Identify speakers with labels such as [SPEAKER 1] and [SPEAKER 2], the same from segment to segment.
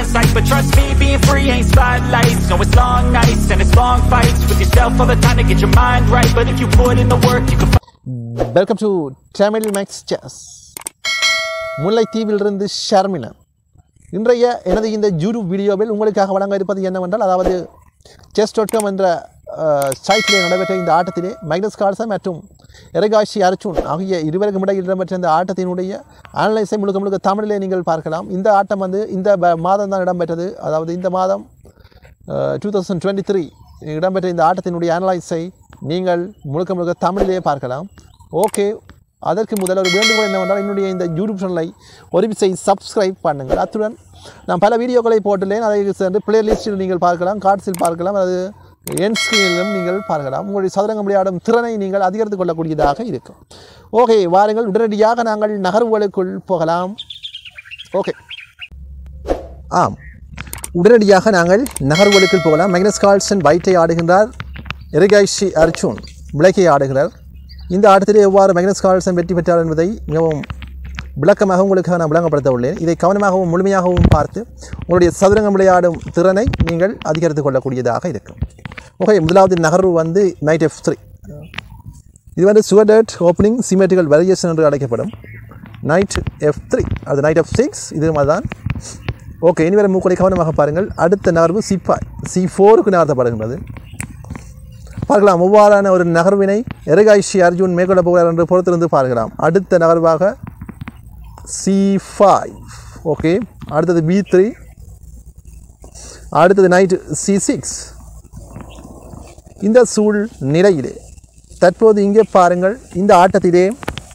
[SPEAKER 1] sight But trust me, being free ain't spotlights No, it's long nights and it's long fights With yourself all the time to get your mind right But if you put in the work, you can
[SPEAKER 2] welcome to Tamil Max chess முல்லைத்தீவிலிருந்து ஷர்மினா இன்றைய எனது இந்த YouTube வீடியோவில் உங்களுக்காக வழங்க இருப்பது என்னவென்றால் அதாவது செஸ் டாட் காம் என்ற சைட்டிலே நடைபெற்ற இந்த ஆட்டத்திலே மைனஸ் கார்சன் மற்றும் எரகாஷி அர்ஜுன் ஆகிய இருவருக்கும் இடையில் இடம்பெற்ற இந்த ஆட்டத்தினுடைய அனலைஸை முழுக்க முழுக்க தமிழிலே நீங்கள் பார்க்கலாம் இந்த ஆட்டம் வந்து இந்த ப- மாதம் தான் இடம்பெற்றது அதாவது இந்த மாதம் டூ தௌசண்ட் டுவெண்ட்டி த்ரீ இடம்பெற்ற இந்த ஆட்டத்தினுடைய அனலைஸை நீங்கள் முழுக்க முழுக்க தமிழிலே பார்க்கலாம் ஓகே அதற்கு முதல் ஒரு வேண்டுகோள் என்னவென்றால் என்னுடைய இந்த யூடியூப் சேனலை ஒரு விசை சப்ஸ்கிரைப் பண்ணுங்கள் அத்துடன் நான் பல வீடியோக்களை போட்டுள்ளேன் அதை சென்று பிளேலிஸ்ட்டில் நீங்கள் பார்க்கலாம் கார்ட்ஸில் பார்க்கலாம் அல்லது என் ஸ்க்ரீனிலும் நீங்கள் பார்க்கலாம் உங்களுடைய சதுரங்கம் விளையாடும் திறனை நீங்கள் அதிகரித்துக் கொள்ளக்கூடியதாக இருக்கும் ஓகே வாருங்கள் உடனடியாக நாங்கள் நகர்வுகளுக்குள் போகலாம் ஓகே ஆம் உடனடியாக நாங்கள் நகர்வுகளுக்குள் போகலாம் மெக்னஸ் கால்சன் வைட்டை ஆடுகின்றார் எரிகாய்ஷி அர்ஜுன் விளக்கை ஆடுகிறார் இந்த ஆட்டத்திலே எவ்வாறு மெக்னஸ் கால்சன் வெற்றி பெற்றார் என்பதை மிகவும் விளக்கமாக உங்களுக்காக நான் விளங்கப்படுத்த உள்ளேன் இதை கவனமாகவும் முழுமையாகவும் பார்த்து உங்களுடைய சதுரங்கம் விளையாடும் திறனை நீங்கள் அதிகரித்துக் கொள்ளக்கூடியதாக இருக்கும் ஓகே முதலாவது நகர்வு வந்து நைட் எஃப் த்ரீ இது வந்து சுவர்டட் ஓப்பனிங் சிமெட்ரிக்கல் வேரியேஷன் என்று அழைக்கப்படும் நைட் எஃப் த்ரீ அது நைட் எஃப் சிக்ஸ் இது மாதிரி தான் ஓகே இனி வரை மூக்களை கவனமாக பாருங்கள் அடுத்த நகர்வு சிப்பாய் சி ஃபோருக்கு நகர்த்தப்படுகின்றது பார்க்கலாம் ஒவ்வாறான ஒரு நகர்வினை எரகாய்ஷி அர்ஜுன் மேற்கொள்ள போகிறார் என்று பொறுத்திருந்து பார்க்கலாம் அடுத்த நகர்வாக சி ஃபைவ் ஓகே அடுத்தது பி த்ரீ அடுத்தது நைட் சி சிக்ஸ் இந்த சூழ் நிலையிலே தற்போது இங்கே பாருங்கள் இந்த ஆட்டத்திலே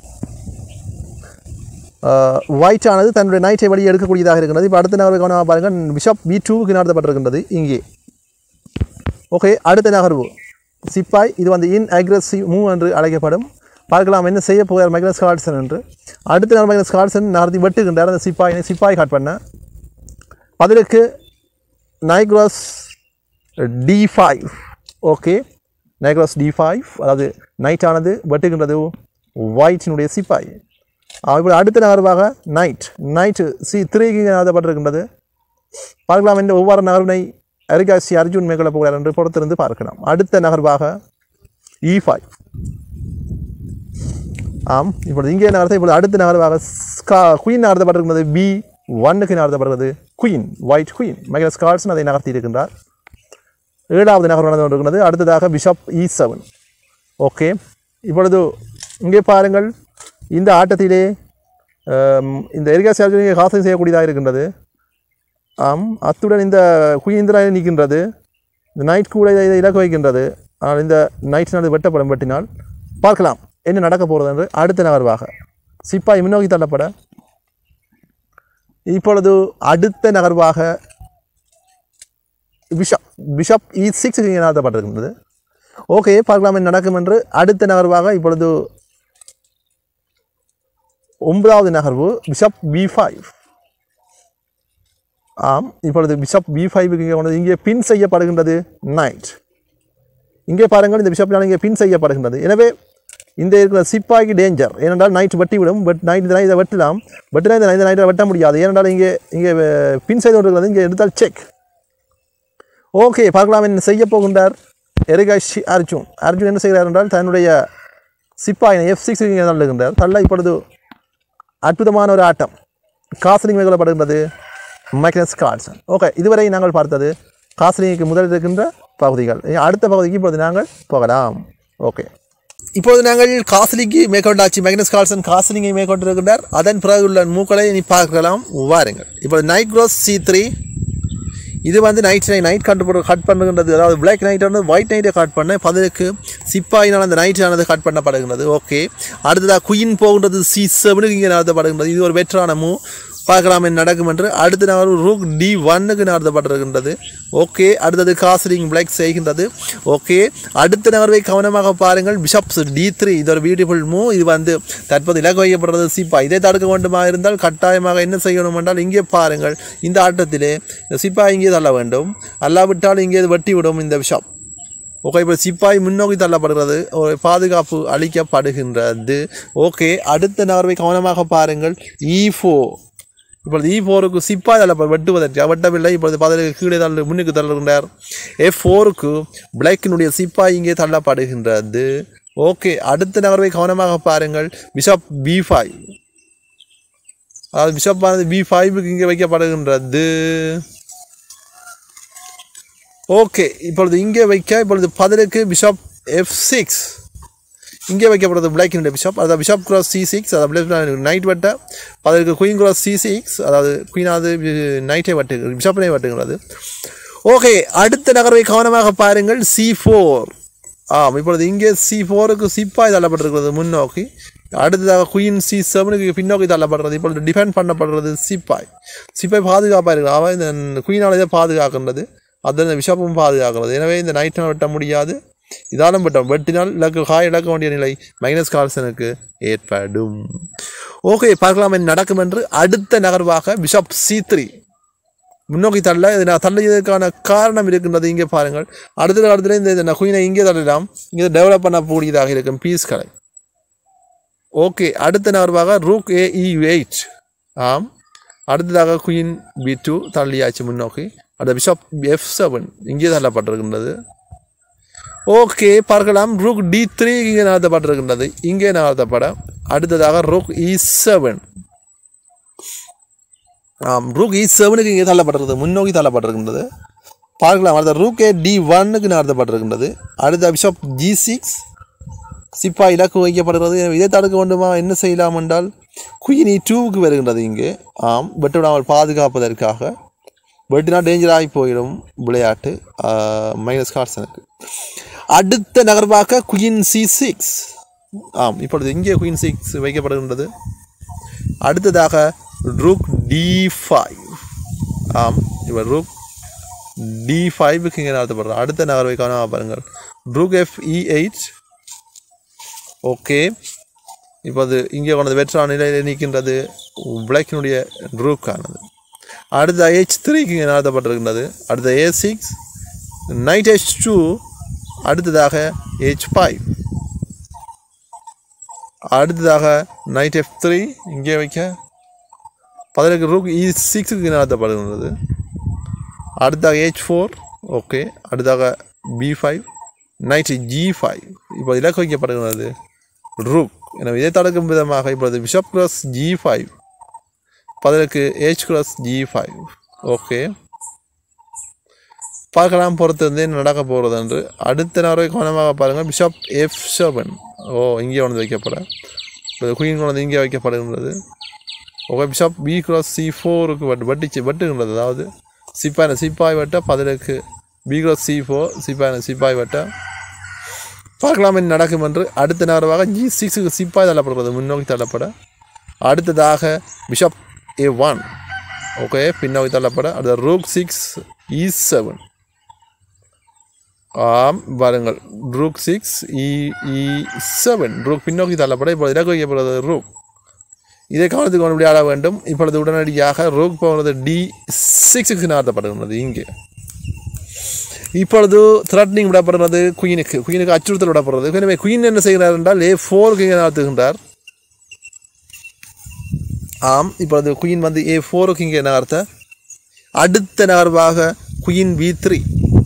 [SPEAKER 2] ஒயிட் ஆனது தன்னுடைய நைட்டை வெளியே எடுக்கக்கூடியதாக இருக்கின்றது இப்போ அடுத்த நகர்வு கவனமாக பாருங்கள் பிஷப் பி டூவுக்கு நடத்தப்பட்டிருக்கின்றது இங்கே ஓகே அடுத்த நகர்வு சிப்பாய் இது வந்து இன் அக்ரெசிவ் மூவ் என்று அழைக்கப்படும் பார்க்கலாம் என்ன செய்ய போகிறார் மைக்னஸ் கார்ட்சன் என்று அடுத்த நகர் மைக்னஸ் கார்ட்சன் நகர்த்தி வெட்டுகின்றார் அந்த சிப்பாயினை சிப்பாய் காட் பண்ண பதிலுக்கு knight cross D five okay knight cross D five அதாவது நைட் ஆனது வெட்டுகின்றது ஒயிட்டினுடைய சிப்பாய் இப்போ அடுத்த நகர்வாக நைட் நைட்டு சி த்ரீக்கு எழுதப்பட்டிருக்கின்றது பார்க்கலாம் என்ற ஒவ்வொரு நகர்வினை அரிகாசி அர்ஜுன் மேற்கொள்ள போகிறார் என்று பொறுத்திருந்து பார்க்கலாம் அடுத்த நகர்வாக இ ஃபைவ் ஆம் இப்பொழுது இங்கே நகர்த்த இப்பொழுது அடுத்த நகர்வாக ஸ்கா குயின் நகர்த்தப்பட்டிருக்கிறது பி ஒன்னுக்கு நகர்த்தப்படுகிறது queen white queen Michael Scholson அதை நகர்த்தி இருக்கின்றார் ஏழாவது நகர் நடந்து கொண்டிருக்கிறது அடுத்ததாக பிஷப் இ செவன் ஓகே இப்பொழுது இங்கே பாருங்கள் இந்த ஆட்டத்திலே ஆம், இந்த எரிகாசி அர்ஜுனியை காசம் செய்யக்கூடியதாக இருக்கின்றது ஆம் அத்துடன் இந்த குயிந்திரா நிற்கின்றது இந்த நைட் கூட இதை இதை இலக்கு வைக்கின்றது ஆனால் இந்த நைட்டினால் வெட்டப்படும் வெட்டினால் பார்க்கலாம் என்ன நடக்க போகிறது என்று அடுத்த நகர்வாக சிப்பாய் முன்னோக்கி தள்ளப்பட இப்பொழுது அடுத்த நகர்வாக பிஷப் பிஷப் இ சிக்ஸ் நடத்தப்பட்டிருக்கின்றது ஓகே பார்க்கலாம் என்ன நடக்கும் என்று அடுத்த நகர்வாக இப்பொழுது ஒன்பதாவது நகர்வு பிஷப் பி ஃபைவ் ஆம் இப்பொழுது பிஷப் பி ஃபைவுக்கு இங்கே கொண்டது இங்கே பின் செய்யப்படுகின்றது நைட் இங்கே பாருங்கள் இந்த பிஷப்னால் இங்கே பின் செய்யப்படுகின்றது எனவே இந்த இருக்கிற சிப்பாய்க்கு டேஞ்சர் ஏனென்றால் நைட் வெட்டிவிடும் பட் நைட் இந்த நைட்டை வெட்டலாம் வெட்டினா இந்த இந்த நைட்டை வெட்ட முடியாது ஏனென்றால் இங்கே இங்கே அஹ், பின் செய்து கொண்டிருக்கிறது இங்கே எடுத்தால் செக் ஓகே பார்க்கலாம் என்ன செய்ய போகின்றார் எரிகாஷி அர்ஜுன் அர்ஜுன் என்ன செய்கிறார் என்றால் தன்னுடைய சிப்பாயினை எஃப் சிக்ஸ் தள்ளுகின்றார் தள்ள இப்பொழுது அற்புதமான ஒரு ஆட்டம் காசலிங் மேற்கொள்ளப்படுகின்றது மைக்னஸ் கார்ட்சன் ஓகே இதுவரை நாங்கள் பார்த்தது காசலிங்குக்கு முதல் இருக்கின்ற பகுதிகள் இனி அடுத்த பகுதிக்கு இப்பொழுது நாங்கள் போகலாம் ஓகே இப்பொழுது நாங்கள் காசலிக்கு மேற்கொண்டாச்சு மேக்னஸ் கால்சன் காசலிங்கை மேற்கொண்டிருக்கின்றார் அதன் பிறகு உள்ள மூக்களை இனி பார்க்கலாம் வாருங்கள் இப்பொழுது நைட் க்ரோஸ் சி த்ரீ இது வந்து நைட் நைட் நைட் கட் பண்ண கட் பண்ணுகின்றது அதாவது பிளாக் நைட் வந்து ஒயிட் நைட்டை கட் பண்ண பதிலுக்கு சிப்பாயினால் அந்த நைட் ஆனது கட் பண்ணப்படுகின்றது ஓகே அடுத்ததாக குயின் போகின்றது சி செவனுக்கு இங்கே நடத்தப்படுகின்றது இது ஒரு வெற்றான மூ பார்க்கலாம் என்ன நடக்கும் என்று அடுத்த நகர் ரூக் டி ஒன்னுக்கு நடத்தப்பட்டிருக்கின்றது ஓகே அடுத்தது காசரிங் பிளாக் செய்கின்றது ஓகே அடுத்த நகர்வை கவனமாக பாருங்கள் பிஷப்ஸ் டி த்ரீ இது ஒரு பியூட்டிஃபுல் மூ இது வந்து தற்போது இலக்கு வைக்கப்படுறது சிப்பா இதை தடுக்க வேண்டுமா இருந்தால் கட்டாயமாக என்ன செய்யணும் என்றால் இங்கே பாருங்கள் இந்த ஆட்டத்திலே இந்த சிப்பா இங்கே தள்ள வேண்டும் அல்லாவிட்டால் இங்கே இது வெட்டி விடும் இந்த பிஷப் ஓகே இப்போ சிப்பாய் முன்னோக்கி தள்ளப்படுகிறது ஒரு பாதுகாப்பு அளிக்கப்படுகின்றது ஓகே அடுத்த நகர்வை கவனமாக பாருங்கள் ஈ ஃபோ இப்பொழுது இ ஃபோருக்கு சிப்பாய் தள்ள வெட்டுவதற்கு வெட்டவில்லை இப்பொழுது பதிலுக்கு கீழே தள்ள முன்னுக்கு தள்ளுகின்றார் எஃப் ஃபோருக்கு பிளாக்கினுடைய சிப்பாய் இங்கே தள்ளப்படுகின்றது ஓகே அடுத்த நகர்வை கவனமாக பாருங்கள் பிஷப் பி ஃபைவ் அதாவது பிஷப் ஆனது பி ஃபைவுக்கு இங்கே வைக்கப்படுகின்றது ஓகே இப்பொழுது இங்கே வைக்க இப்பொழுது பதிலுக்கு பிஷப் எஃப் சிக்ஸ் இங்கே வைக்கப்படுறது பிளாக்கினுடைய பிஷப் அதாவது பிஷப் கிராஸ் சி சிக்ஸ் அதாவது நைட் வட்ட அதற்கு குயின் கிராஸ் சி சிக்ஸ் அதாவது குயினாவது நைட்டை வட்டு பிஷப்னே வட்டுங்கிறது ஓகே அடுத்த நகர்வை கவனமாக பாருங்கள் சி ஃபோர் ஆம் இப்பொழுது இங்கே சி ஃபோருக்கு சிப்பாய் தள்ளப்பட்டிருக்கிறது முன்னோக்கி அடுத்ததாக குயின் சி செவனுக்கு பின்னோக்கி தள்ளப்படுறது இப்பொழுது டிஃபெண்ட் பண்ணப்படுறது சிப்பாய் சிப்பாய் பாதுகாப்பாக இருக்கிறது அவன் இந்த குயினால் இதை பாதுகாக்கின்றது அதில் இந்த பிஷப்பும் பாதுகாக்கிறது எனவே இந்த நைட்டை வெட்ட முடியாது இதாலும் வெட்டம் வெட்டினால் இலக்கு காய் இழக்க வேண்டிய நிலை மைனஸ் கால்சனுக்கு ஏற்படும் ஓகே பார்க்கலாம் என்ன நடக்கும் என்று அடுத்த நகர்வாக பிஷப் சி த்ரீ முன்னோக்கி தள்ள இது நான் தள்ளியதற்கான காரணம் இருக்கின்றது இங்கே பாருங்கள் அடுத்த இடத்துல இந்த இந்த குயினை இங்கே தள்ளலாம் இங்கே டெவலப் பண்ணக்கூடியதாக இருக்கும் பீஸ்களை ஓகே அடுத்த நகர்வாக ரூக் ஏ இ எயிட் ஆம் அடுத்ததாக குயின் பி டூ தள்ளியாச்சு முன்னோக்கி அடுத்த பிஷப் எஃப் செவன் இங்கே தள்ளப்பட்டிருக்கின்றது ஓகே பார்க்கலாம் ரூக் டி த்ரீ இங்கே நகர்த்தப்பட்டிருக்கின்றது இங்கே நகர்த்தப்பட அடுத்ததாக ரூக் இ செவன் ஆம் ரூக் இ செவனுக்கு இங்கே தள்ளப்பட்டிருக்கிறது முன்னோக்கி தள்ளப்பட்டிருக்கின்றது பார்க்கலாம் அடுத்த ரூக் ஏ டி ஒன்னுக்கு நகர்த்தப்பட்டிருக்கின்றது அடுத்த பிஷப் ஜி சிக்ஸ் சிப்பா இலக்கு வைக்கப்படுகிறது எனவே இதை தடுக்க வேண்டுமா என்ன செய்யலாம் என்றால் குயினி டூவுக்கு வருகின்றது இங்கே ஆம் வெட்டுவிடாமல் பாதுகாப்பதற்காக வெட்டினா டேஞ்சர் ஆகி போயிடும் விளையாட்டு மைனஸ் கார்சனுக்கு அடுத்த நகர்வாக்க குயின் சி சிக்ஸ் ஆம் இப்பொழுது இங்கே குயின் சிக்ஸ் வைக்கப்படுகின்றது அடுத்ததாக ரூக் டி ஃபைவ் ஆம் இவர் ரூக் டி ஃபைவுக்கு இங்கே நடத்தப்படுறது அடுத்த நகர்வை காணாம பாருங்கள் rook F E eight okay இப்போ அது இங்கே கொண்டது வெற்றான நிலையில் நிற்கின்றது பிளாக்கினுடைய ரூக்கானது அடுத்த ஹெச் த்ரீக்கு இங்கே நடத்தப்பட்டிருக்கின்றது அடுத்த A six knight H two அடுத்ததாக ஹெச் ஃபைவ் அடுத்ததாக நைட் எஃப் த்ரீ இங்கே வைக்க பதினெட்டு ரூக் இ சிக்ஸுக்கு நடத்தப்படுகின்றது அடுத்ததாக ஹெச் ஃபோர் ஓகே அடுத்ததாக B five knight G five இப்போ இலக்கு வைக்கப்படுகிறது ரூக் எனவே இதை தடுக்கும் விதமாக இப்பொழுது பிஷப் கிராஸ் ஜி ஃபைவ் பதிலுக்கு H cross G five okay பார்க்கலாம் பொறுத்து வந்து என்ன நடக்க போகிறது என்று அடுத்த நேரம் கவனமாக பாருங்கள் பிஷப் எஃப் செவன் ஓ இங்கே கொண்டு வைக்கப்பட குயின் கொண்டு இங்கே வைக்கப்படுகின்றது okay bishop B cross C ஃபோருக்கு வட்டு வட்டிச்சு வட்டுகின்றது அதாவது சிப்பாய் சிப்பாய் வட்ட பதிலுக்கு பி கிராஸ் சி ஃபோர் சிப்பாய் சிப்பாய் வட்ட பார்க்கலாம் என்ன நடக்கும் என்று அடுத்த நகரமாக ஜி சிக்ஸுக்கு சிப்பாய் தள்ளப்படுறது முன்னோக்கி தள்ளப்பட அடுத்ததாக பிஷப் ஏ ஒன் ஓகே பின்னோக்கி தள்ளப்பட அடுத்த ரூக் சிக்ஸ் இ செவன் ஆம் பாருங்கள் rook six E E seven rook பின்னோக்கி தள்ளப்பட இப்பொழுது இலக்கு வைக்கப்படுறது ரூக் இதை கவனத்துக்கு கொண்டு விளையாட வேண்டும் இப்பொழுது உடனடியாக ரூக் போகிறது டி சிக்ஸுக்கு நடத்தப்படுகிறது இங்கே இப்பொழுது த்ரெட்னிங் விடப்படுறது குயினுக்கு குயினுக்கு அச்சுறுத்தல் விடப்படுறது எனவே குயின் என்ன செய்கிறார் என்றால் ஏ ஃபோருக்கு இங்கே நடத்துகின்றார் ஆம் இப்பொழுது குயின் வந்து ஏ ஃபோருக்கு இங்கே நகர்த்த அடுத்த நகர்வாக குயின் பி த்ரீ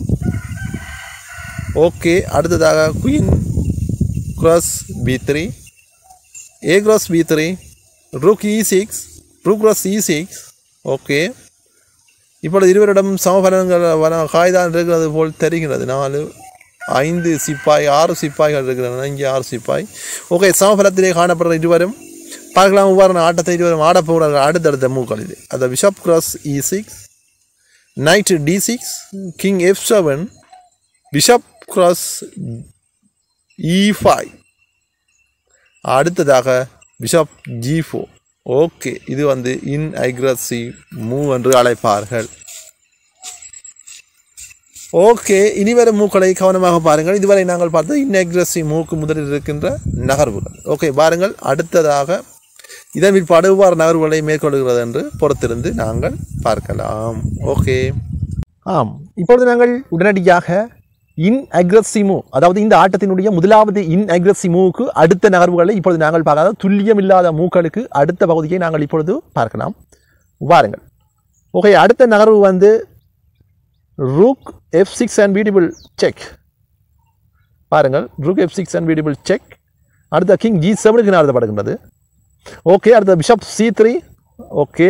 [SPEAKER 2] ஓகே அடுத்ததாக queen cross B three A cross B three rook E six rook cross E six okay இப்பொழுது இருவரிடம் சமபலன்கள் வர காய்தான் இருக்கிறது போல் தெரிகிறது நாலு ஐந்து சிப்பாய் ஆறு சிப்பாய்கள் இருக்கிறன இங்கே ஆறு சிப்பாய் ஓகே சமபலத்திலே காணப்படுற இருவரும் பார்க்கலாம் இவ்வாறு ஆட்டத்தை இருவரும் ஆடப்போகிறார்கள் அடுத்தடுத்த மூக்கள் இது அந்த bishop cross E six knight D six king F seven bishop cross E five அடுத்ததாக பிஷப் ஜி ஃபோர் ஓகே இது வந்து இன் அக்ரஸிவ் மூவ் என்று அழைப்பார்கள் ஓகே இனிவரும் மூக்களை கவனமாக பாருங்கள் இதுவரை நாங்கள் பார்த்தது இன் அக்ரஸிவ் மூக்கு முதலில் இருக்கின்ற நகர்வுகள் ஓகே பாருங்கள் அடுத்ததாக இதன் பிற்பாடு இவ்வாறு நகர்வுகளை மேற்கொள்கிறது என்று பொறுத்திருந்து நாங்கள் பார்க்கலாம் ஓகே ஆம் இப்பொழுது நாங்கள் உடனடியாக இன் அக்ரஸிமு அதாவது இந்த ஆட்டத்தினுடைய முதலாவது இன் அக்ரஸிமுவுக்கு அடுத்த நகர்வுகளை இப்பொழுது நாங்கள் பார்க்காத துல்லியம் இல்லாத மூக்களுக்கு அடுத்த பகுதியை நாங்கள் இப்பொழுது பார்க்கலாம் வாருங்கள் ஓகே அடுத்த நகர்வு வந்து ரூக் எஃப் சிக்ஸ் அண்ட் வீடிபிள் செக் பாருங்கள் ரூக் எஃப் சிக்ஸ் அண்ட் வீடிபிள் செக் அடுத்த கிங் ஜி செவனுக்கு நடத்தப்படுகின்றது ஓகே அடுத்த bishop C three okay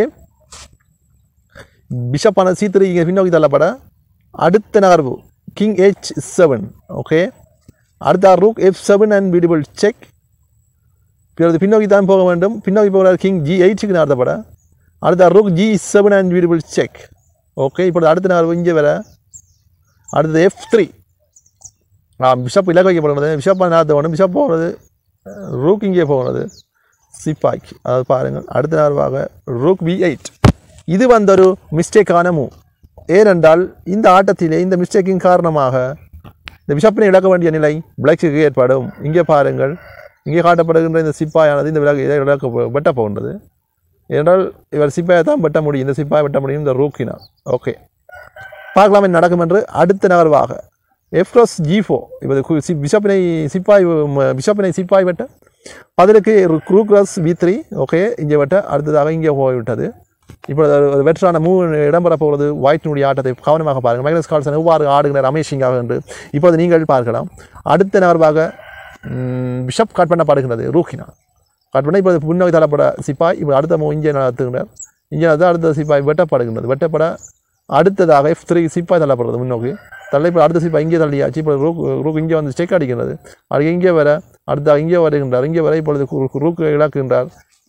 [SPEAKER 2] bishop ஆன சி த்ரீ இங்கே பின்னோக்கி தள்ளப்பட அடுத்த நகர்வு கிங் ஹெச் செவன் ஓகே அடுத்த ரூக் எஃப் செவன் அண்ட் வீடிபிள் செக் பிறகு பின்னோக்கி தான் போக வேண்டும் பின்னோக்கி போகிறார் கிங் ஜி எயிட்டுக்கு நடத்தப்பட அடுத்த ரூக் ஜி செவன் அண்ட் வீடிபிள் செக் ஓகே இப்பொழுது அடுத்த நகர்வு இங்கே வர அடுத்தது எஃப் த்ரீ ஆ பிஷப் இலக்கு வைக்கப்படுகிறது பிஷப்பாக நடத்த வேண்டும் பிஷப் போகிறது ரூக் இங்கே போகிறது சிப்பாய்க்கு அதாவது பாருங்கள் அடுத்த நகர்வாக ரூக் வி எயிட் இது வந்து ஒரு மிஸ்டேக்கான மூவ் ஏனென்றால் இந்த ஆட்டத்திலே இந்த மிஸ்டேக்கின் காரணமாக இந்த பிஷப்பினை இழக்க வேண்டிய நிலை பிளாக்ஸுக்கு ஏற்படும் இங்கே பாருங்கள் இங்கே காட்டப்படுகின்ற இந்த சிப்பாயானது இந்த விலக்கு இதை இழக்க போ- வெட்ட போகின்றது ஏனென்றால் இவர் சிப்பாயை தான் வெட்ட முடியும் இந்த சிப்பாயை வெட்ட முடியும் இந்த ரூக்கினா ஓகே பார்க்கலாம் என்ன நடக்கும் என்று அடுத்த நகர்வாக எஃப்ரஸ் ஜி ஃபோ இப்போ பிஷப்பினை சிப்பாய் ம- பிஷப்பினை சிப்பாய் வெட்ட பதிலுக்கு குரூக்ரஸ் வி த்ரீ ஓகே இங்கே வெட்ட அடுத்ததாக இங்கே போய்விட்டது இப்போ ஒரு- ஒரு வெற்றான மூ இடம்பெற போகிறது ஒயிட்டினுடைய ஆட்டத்தை கவனமாக பாருங்கள் மைனஸ் கால்சன் எவ்வாறு ஆடுகிறார் அமேசிங்காக என்று இப்போது நீங்கள் பார்க்கலாம் அடுத்த நகர்வாக ம், பிஷப் கட் பண்ணப்படுகிறது ரூஹினா கட் பண்ண இப்போ முன்னோக்கி தள்ளப்பட சிப்பாய் இப்போ அடுத்த மூ இங்கே நடத்துகின்றார் இங்கே நடத்த அடுத்த சிப்பாய் வெட்டப்படுகின்றது வெட்டப்பட அடுத்ததாக எஃப் த்ரீ சிப்பாய் தள்ளப்படுறது முன்னோக்கி தள்ள இப்போ அடுத்த சிப்பாய் இங்கே தள்ளியாச்சு இப்போ ரூக் ரூக் இங்கே வந்து ஸ்டெக் அடிக்கின்றது அது இங்கே வர அடுத்த இங்கே வருகின்றார் இங்கே வர இப்பொழுது கு- ரூக் இழக்கின்றார்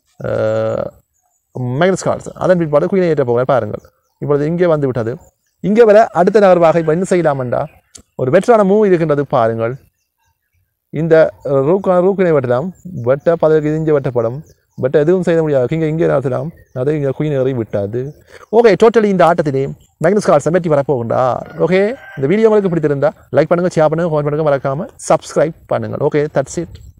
[SPEAKER 2] மைனஸ் கார்ட்ஸ் அதன் பிற்பாடு குயினை ஏற்ற போகிறார் பாருங்கள் இப்பொழுது இங்கே வந்து விட்டது இங்கே வர அடுத்த நகர்வாக இப்போ என்ன செய்யலாமெண்டா ஒரு வெற்றான மூவ் இருக்கின்றது பாருங்கள் இந்த ரூக்கான ரூக்கினை வெட்டலாம் வெட்ட பதவிக்கு இங்கே வெட்டப்படும் பட் எதுவும் செய்ய முடியாது இங்கே இங்கே நடத்தலாம் அதை இங்கே குயின் ஏறி விட்டாது ஓகே டோட்டலி இந்த ஆட்டத்திலே மேக்னஸ் கார்ட்ஸ் வெற்றி வரப்போகின்றார் ஓகே இந்த வீடியோ உங்களுக்கு பிடித்திருந்தா லைக் பண்ணுங்கள் ஷேர் பண்ணுங்கள் கமெண்ட் பண்ணுங்கள் மறக்காமல் சப்ஸ்கிரைப் பண்ணுங்கள் ஓகே தட்ஸ் இட்